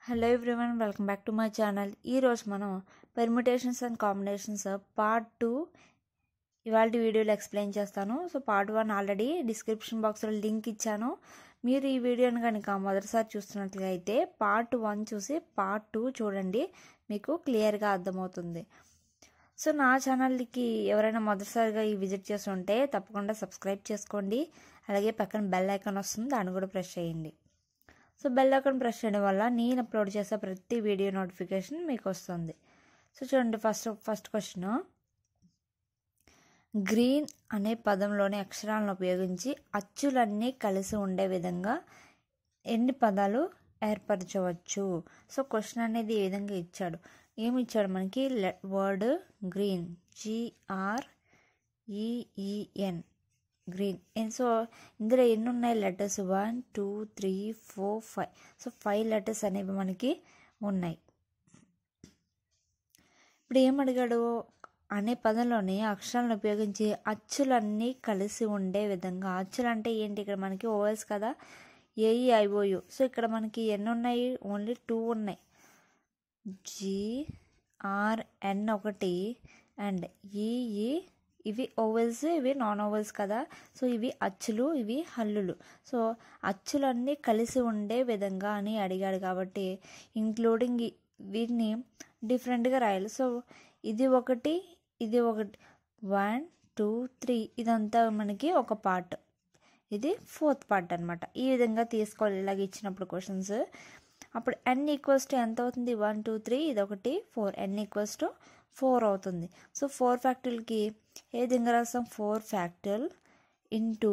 hello everyone welcome back to my channel ఈరోజు మనం permutations and combinations part two ఇవాళ వీడియోలో ఎక్స్ప్లెయిన్ చేస్తాను so part one already description బాక్స్లో లింక్ ఇచ్చాను మీరు ఈ వీడియోని కనుక మొదటిసారి చూస్తున్నట్లుగా అయితే పార్ట్ వన్ చూసి పార్ట్ టూ చూడండి మీకు క్లియర్గా అర్థమవుతుంది సో నా ఛానల్కి ఎవరైనా మొదటిసారిగా ఈ విజిట్ చేస్తుంటే తప్పకుండా సబ్స్క్రైబ్ చేసుకోండి అలాగే పక్కన బెల్ ఐకాన్ వస్తుంది దాన్ని కూడా ప్రెస్ చేయండి సో బెల్ ఐకాన్ ప్రెస్ చేయడం వల్ల నేను అప్లోడ్ చేసే ప్రతి వీడియో నోటిఫికేషన్ మీకు వస్తుంది సో చూడండి ఫస్ట్ ఫస్ట్ క్వశ్చన్ గ్రీన్ అనే పదంలోని అక్షరాలను ఉపయోగించి అచ్చులన్నీ కలిసి ఉండే విధంగా ఎన్ని పదాలు ఏర్పరచవచ్చు సో క్వశ్చన్ అనేది ఈ విధంగా ఇచ్చాడు ఏమి ఇచ్చాడు మనకి word green G R E E N green and so ఇందులో ఎన్ని ఉన్నాయి letters one two three four five so five letters అనేవి మనకి ఉన్నాయి ఇప్పుడు ఏం అడిగాడు అనే పదంలోని అక్షరాలను ఉపయోగించి అచ్చులన్నీ కలిసి ఉండే విధంగా అచ్చులు అంటే ఏంటి ఇక్కడ మనకి ఓఎస్ కదా ఏఈ ఐఓయు సో ఇక్కడ మనకి ఎన్ని ఉన్నాయి ఓన్లీ టూ ఉన్నాయి జి ఆర్ ఎన్ ఒకటి అండ్ ఈఈ ఇవి ఓవెల్స్ ఇవి నాన్ ఓవెల్స్ కదా సో ఇవి అచ్చులు ఇవి హల్లులు సో అచ్చులన్నీ కలిసి ఉండే విధంగా అని అడిగాడు కాబట్టి ఇంక్లూడింగ్ వీటిని డిఫరెంట్గా రాయాలి సో ఇది ఒకటి ఇది ఒకటి వన్ టూ త్రీ ఇదంతా మనకి ఒక పార్ట్ ఇది ఫోర్త్ పార్ట్ అనమాట ఈ విధంగా తీసుకోవాలి ఇలాగ ఇచ్చినప్పుడు క్వశ్చన్స్ అప్పుడు ఎన్ ఈక్వల్స్ టు ఎంత అవుతుంది వన్ టూ త్రీ ఇది ఒకటి four N equals to four అవుతుంది సో ఫోర్ ఫ్యాక్టర్కి ఏ విధంగా రాస్తాం ఫోర్ ఫ్యాక్టర్ ఇంటూ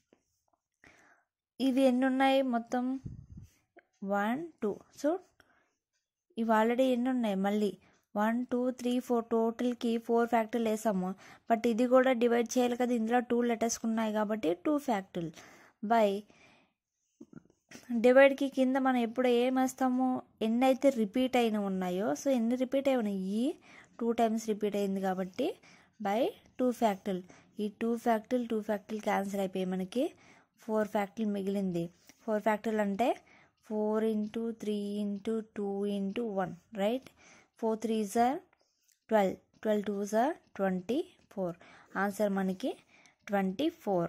ఇవి ఎన్ని ఉన్నాయి మొత్తం వన్ టూ సో ఇవి ఆల్రెడీ ఎన్ని ఉన్నాయి మళ్ళీ వన్ టూ త్రీ ఫోర్ టోటల్కి ఫోర్ ఫ్యాక్టర్లు వేసాము బట్ ఇది కూడా డివైడ్ చేయాలి కదా ఇందులో టూ లెటర్స్ ఉన్నాయి కాబట్టి టూ ఫ్యాక్టర్లు బై డివైడ్కి కింద మనం ఎప్పుడు ఏం వేస్తామో ఎన్ని అయితే రిపీట్ అయిన ఉన్నాయో సో ఎన్ని రిపీట్ అయి ఉన్నాయి ఈ టూ టైమ్స్ రిపీట్ అయింది కాబట్టి బై టూ ఫ్యాక్టల్ ఈ two factorial two factorial cancel అయిపోయి మనకి ఫోర్ ఫ్యాక్టల్ మిగిలింది ఫోర్ ఫ్యాక్టల్ అంటే four into three into two into one right four three జార్ ట్వెల్వ్ ట్వెల్వ్ టూ జార్ ట్వంటీ ఫోర్ ఆన్సర్ మనకి twenty four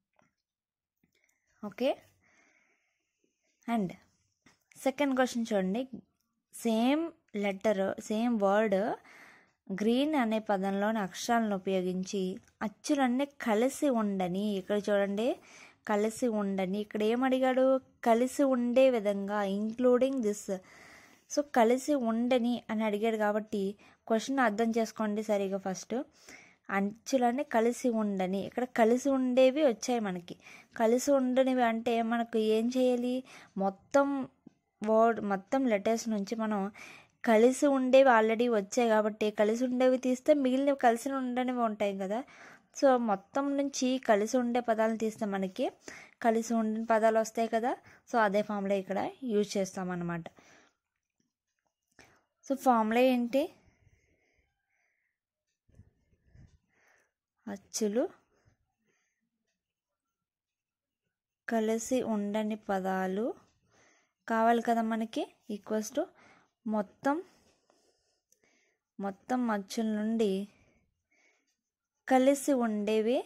okay and second question చూడండి same letter same word green అనే పదంలోని అక్షరాలను ఉపయోగించి అచ్చులన్నీ కలిసి ఉండని ఇక్కడ చూడండి కలిసి ఉండని ఇక్కడ ఏం అడిగాడు కలిసి ఉండే విధంగా ఇంక్లూడింగ్ దిస్ సో కలిసి ఉండని అని అడిగాడు కాబట్టి క్వశ్చన్ అర్థం చేసుకోండి సరిగా ఫస్ట్ అంచులన్నీ కలిసి ఉండని ఇక్కడ కలిసి ఉండేవి వచ్చాయి మనకి కలిసి ఉండనివి అంటే మనకు ఏం చేయాలి మొత్తం వర్డ్ మొత్తం లెటర్స్ నుంచి మనం కలిసి ఉండేవి ఆల్రెడీ వచ్చాయి కాబట్టి కలిసి ఉండేవి తీస్తే మిగిలినవి కలిసి ఉండనివి ఉంటాయి కదా సో మొత్తం నుంచి కలిసి ఉండే పదాలను తీస్తే మనకి కలిసి ఉండిన పదాలు వస్తాయి కదా సో అదే ఫామ్లో ఇక్కడ యూజ్ చేస్తామన్నమాట సో ఫామ్లో ఏంటి అచ్చులు కలిసి ఉండని పదాలు కావాలి కదా మనకి ఈక్వల్స్ టు మొత్తం మొత్తం అచ్చుల నుండి కలిసి ఉండేవి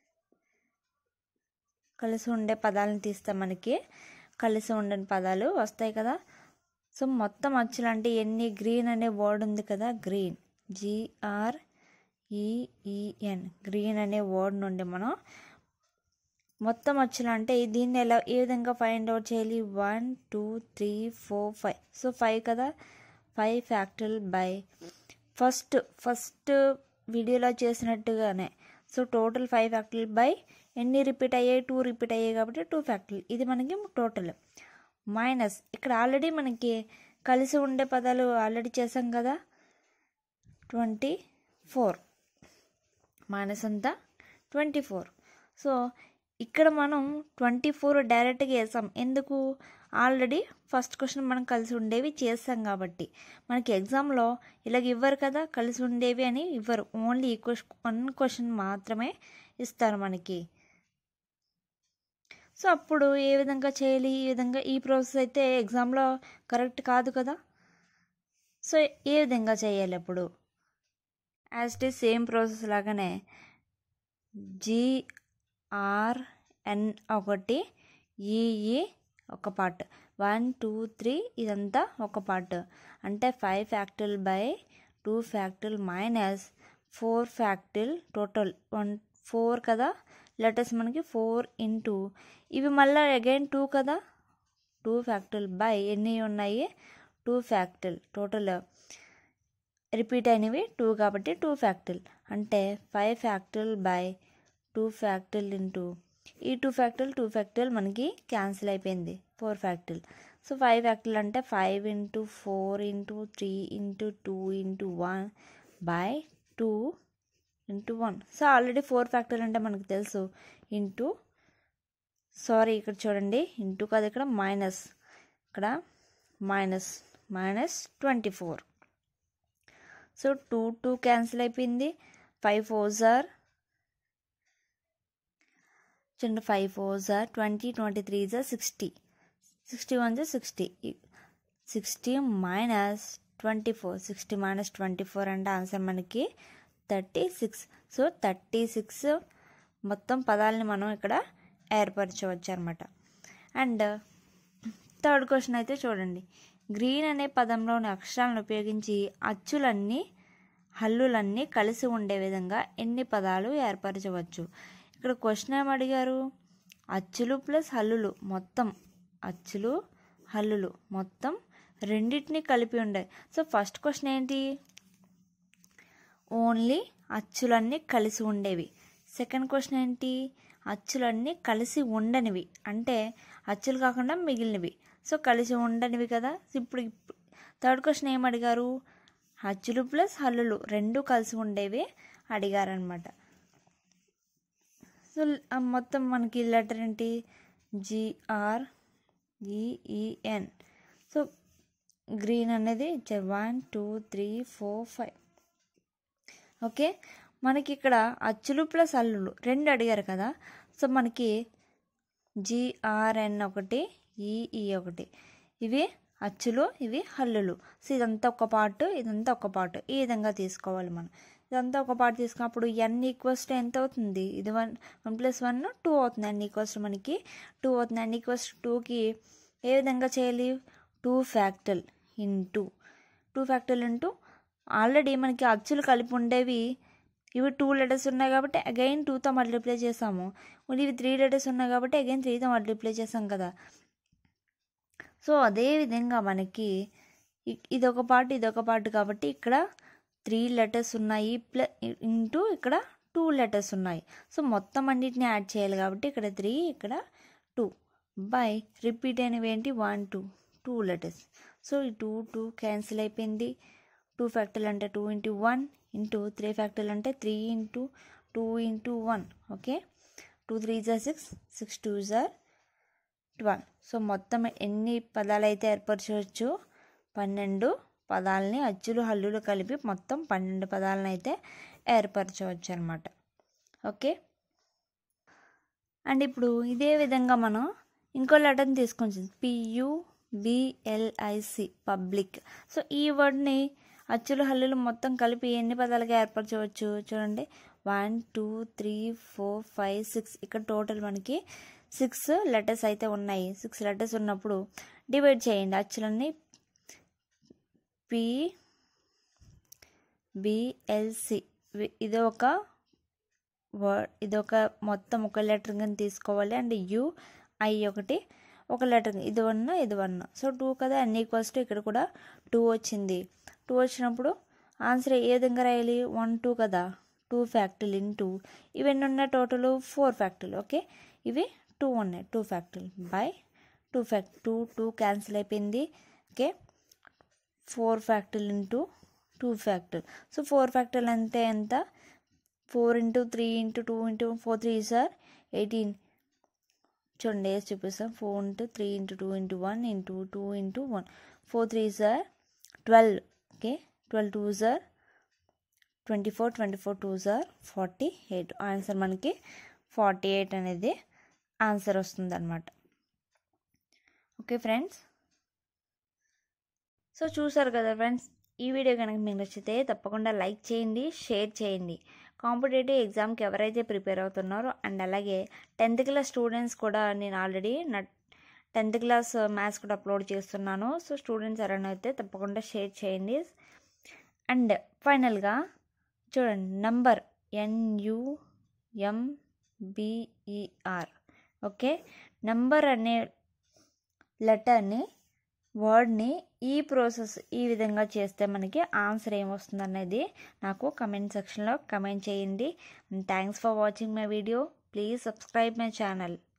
కలిసి ఉండే పదాలను తీస్తే మనకి కలిసి ఉండని పదాలు వస్తాయి కదా సో మొత్తం అచ్చులు అంటే ఎన్ని గ్రీన్ అనే వర్డ్ ఉంది కదా గ్రీన్ జిఆర్ ఈఈఎన్ గ్రీన్ అనే వర్డ్ నుండి మనం మొత్తం అచ్చులు అంటే దీన్ని ఎలా ఏ విధంగా ఫైండ్ అవుట్ చేయాలి one two three four five so five కదా five factorial by first first వీడియోలో చేసినట్టుగానే so total five factorial by ఎన్ని రిపీట్ అయ్యాయి టూ రిపీట్ అయ్యాయి కాబట్టి టూ ఫ్యాక్టల్ ఇది మనకి టోటల్ మైనస్ ఇక్కడ ఆల్రెడీ మనకి కలిసి ఉండే పదాలు ఆల్రెడీ చేసాం కదా ట్వంటీ ఫోర్ మైనస్ అంతా ట్వంటీ ఫోర్ సో ఇక్కడ మనం ట్వంటీ ఫోర్ డైరెక్ట్గా వేసాం ఎందుకు ఆల్రెడీ ఫస్ట్ క్వశ్చన్ మనం కలిసి ఉండేవి చేస్తాం కాబట్టి మనకి ఎగ్జామ్లో ఇలాగ ఇవ్వరు కదా కలిసి ఉండేవి అని ఇవ్వరు ఓన్లీ ఈ క్వశ్చన్ వన్ క్వశ్చన్ మాత్రమే ఇస్తారు మనకి సో అప్పుడు ఏ విధంగా చేయాలి ఈ విధంగా ఈ ప్రాసెస్ అయితే ఎగ్జామ్లో కరెక్ట్ కాదు కదా సో ఏ విధంగా చేయాలి అప్పుడు as it is same process లాగానే జిఆర్ఎన్ ఒకటి ఈఈ ఒక పార్ట్ వన్ టూ త్రీ ఇదంతా ఒక పార్ట్ అంటే five factorial by two factorial minus four factorial total one four కదా లెటర్స్ మనకి ఫోర్ ఇంటూ ఇవి మళ్ళీ అగైన్ టూ కదా టూ ఫ్యాక్టల్ బై ఎన్ని ఉన్నాయి టూ ఫ్యాక్టల్ టోటల్ రిపీట్ అయినవి టూ కాబట్టి టూ ఫ్యాక్టల్ అంటే five factorial by two factorial into ఈ టూ ఫ్యాక్టల్ టూ ఫ్యాక్టల్ మనకి క్యాన్సిల్ అయిపోయింది four factorial so five factorial అంటే five into four into three into two into one by two into one so already four factorial అంటే మనకు తెలుసు into sorry ఇక్కడ చూడండి into కాదు ఇక్కడ మైనస్ ఇక్కడ minus minus twenty four so two two cancel అయిపోయింది ఫైవ్ ఫోర్ జార్ చూడండి ఫైవ్ ఫోర్ జార్ ట్వంటీ ట్వంటీ త్రీ జార్ సిక్స్టీ సిక్స్టీ వన్ జార్ sixty sixty minus twenty four sixty minus twenty four అంటే ఆన్సర్ మనకి thirty six so thirty six మొత్తం పదాలని మనం ఇక్కడ ఏర్పరచవచ్చు అనమాట అండ్ థర్డ్ క్వశ్చన్ అయితే చూడండి గ్రీన్ అనే పదంలోని అక్షరాలను ఉపయోగించి అచ్చులన్నీ హల్లులన్నీ కలిసి ఉండే విధంగా ఎన్ని పదాలు ఏర్పరచవచ్చు ఇక్కడ క్వశ్చన్ ఏమి అడిగారు అచ్చులు ప్లస్ హల్లులు మొత్తం అచ్చులు హల్లులు మొత్తం రెండింటిని కలిపి ఉండే సో ఫస్ట్ క్వశ్చన్ ఏంటి ఓన్లీ అచ్చులన్నీ కలిసి ఉండేవి సెకండ్ క్వశ్చన్ ఏంటి అచ్చులన్నీ కలిసి ఉండనివి అంటే అచ్చులు కాకుండా మిగిలినవి సో కలిసి ఉండనివి కదా ఇప్పుడు థర్డ్ క్వశ్చన్ ఏం అడిగారు అచ్చులు ప్లస్ హల్లులు రెండు కలిసి ఉండేవి అడిగారనమాట సో మొత్తం మనకి లెటర్ ఏంటి జిఆర్ ఈఈఎన్ సో గ్రీన్ అనేది one two three four five okay మనకి ఇక్కడ అచ్చులు ప్లస్ అల్లులు రెండు అడిగారు కదా సో మనకి జిఆర్ఎన్ ఒకటి ఈఈ ఒకటి ఇవి అచ్చులు ఇవి హల్లులు సో ఇదంతా ఒక పార్ట్ ఇదంతా ఒక పార్ట్ ఈ విధంగా తీసుకోవాలి మనం ఇదంతా ఒక పార్ట్ తీసుకున్నప్పుడు ఎన్ ఈక్వల్స్ టు ఎంత అవుతుంది ఇది one one plus one two అవుతుంది ఎన్ ఈక్వల్స్ టు మనకి టూ అవుతుంది ఎన్ ఈక్వల్స్ టూకి ఏ విధంగా చేయాలి two factorial into two factorial into already మనకి అచ్చులు కలిపి ఉండేవి ఇవి టూ లెటర్స్ ఉన్నాయి కాబట్టి అగైన్ టూతో మల్టిప్లై చేసాము ఇవి త్రీ లెటర్స్ ఉన్నాయి కాబట్టి అగైన్ త్రీతో మల్టిప్లై చేసాం కదా సో అదే విధంగా మనకి ఇదొక పార్ట్ ఇదొక పార్ట్ కాబట్టి ఇక్కడ త్రీ లెటర్స్ ఉన్నాయి ప్లస్ ఇంటూ ఇక్కడ టూ లెటర్స్ ఉన్నాయి సో మొత్తం అన్నిటిని యాడ్ చేయాలి కాబట్టి ఇక్కడ త్రీ ఇక్కడ టూ బై రిపీట్ అయినవి ఏంటి one two two letters so ఈ టూ టూ క్యాన్సిల్ అయిపోయింది టూ ఫ్యాక్టర్లు అంటే two into one into three ఫ్యాక్టర్లు అంటే three into two into one okay two three జార్ సిక్స్ సిక్స్ టూ జార్ ట్వెల్వ్ సో మొత్తం ఎన్ని పదాలు అయితే ఏర్పరచవచ్చు పన్నెండు పదాలని అచ్చులు హల్లులు కలిపి మొత్తం పన్నెండు పదాలను అయితే ఏర్పరచవచ్చు అనమాట ఓకే అండ్ ఇప్పుడు ఇదే విధంగా మనం ఇంకో లెటర్ని తీసుకొని పియు బిఎల్ఐసి పబ్లిక్ సో ఈ వర్డ్ని అచ్చులు హల్లులు మొత్తం కలిపి ఎన్ని పదాలుగా ఏర్పరచవచ్చు చూడండి one two three four five six ఇక్కడ టోటల్ మనకి సిక్స్ లెటర్స్ అయితే ఉన్నాయి సిక్స్ లెటర్స్ ఉన్నప్పుడు డివైడ్ చేయండి అచ్చులన్నీ పి బిఎల్సి ఇది ఒక వర్డ్ ఇది ఒక మొత్తం ఒక లెటర్ కింద తీసుకోవాలి అండ్ యు ఐ ఒకటి ఒక లెటర్ ఇది వన్ ఇది వన్ సో టూ కదా అన్ని ఈక్వల్స్ టు ఇక్కడ కూడా టూ వచ్చింది టూ వచ్చినప్పుడు ఆన్సర్ ఏ విధంగా రాయాలి వన్ టూ కదా టూ ఫ్యాక్టల్ ఇన్ టూ ఇవన్నీ ఉన్న టోటల్ ఫోర్ ఫ్యాక్టల్ ఓకే ఇవి టూ ఉన్నాయి two factorial by two factorial two two cancel అయిపోయింది okay four factorial into two factorial so four factorial అంటే ఎంత four into three into two into four three సార్ eighteen చూడండి వేసి చూపిస్తాం four into three into two into one into two into one four three సార్ twelve okay twelve two సార్ twenty four twenty four two సార్ forty eight answer మనకి forty eight అనేది answer వస్తుంది అనమాట ఓకే ఫ్రెండ్స్ సో చూసారు కదా friends ఈ వీడియో కనుక మీకు నచ్చితే తప్పకుండా లైక్ చేయండి షేర్ చేయండి కాంపిటేటివ్ ఎగ్జామ్కి ఎవరైతే ప్రిపేర్ అవుతున్నారో అండ్ అలాగే టెన్త్ క్లాస్ స్టూడెంట్స్ కూడా నేను ఆల్రెడీ నా టెన్త్ క్లాస్ మ్యాథ్స్ కూడా అప్లోడ్ చేస్తున్నాను సో స్టూడెంట్స్ ఎవరైనా అయితే తప్పకుండా షేర్ చేయండి అండ్ ఫైనల్గా చూడండి నంబర్ ఎన్యుఎంబిఈఆర్ ఓకే నంబర్ అనే లెటర్ని వర్డ్ని ఈ ప్రాసెస్ ఈ విధంగా చేస్తే మనకి ఆన్సర్ ఏమొస్తుంది అనేది నాకు కమెంట్ సెక్షన్లో కమెంట్ చేయండి thanks for watching my video please subscribe my channel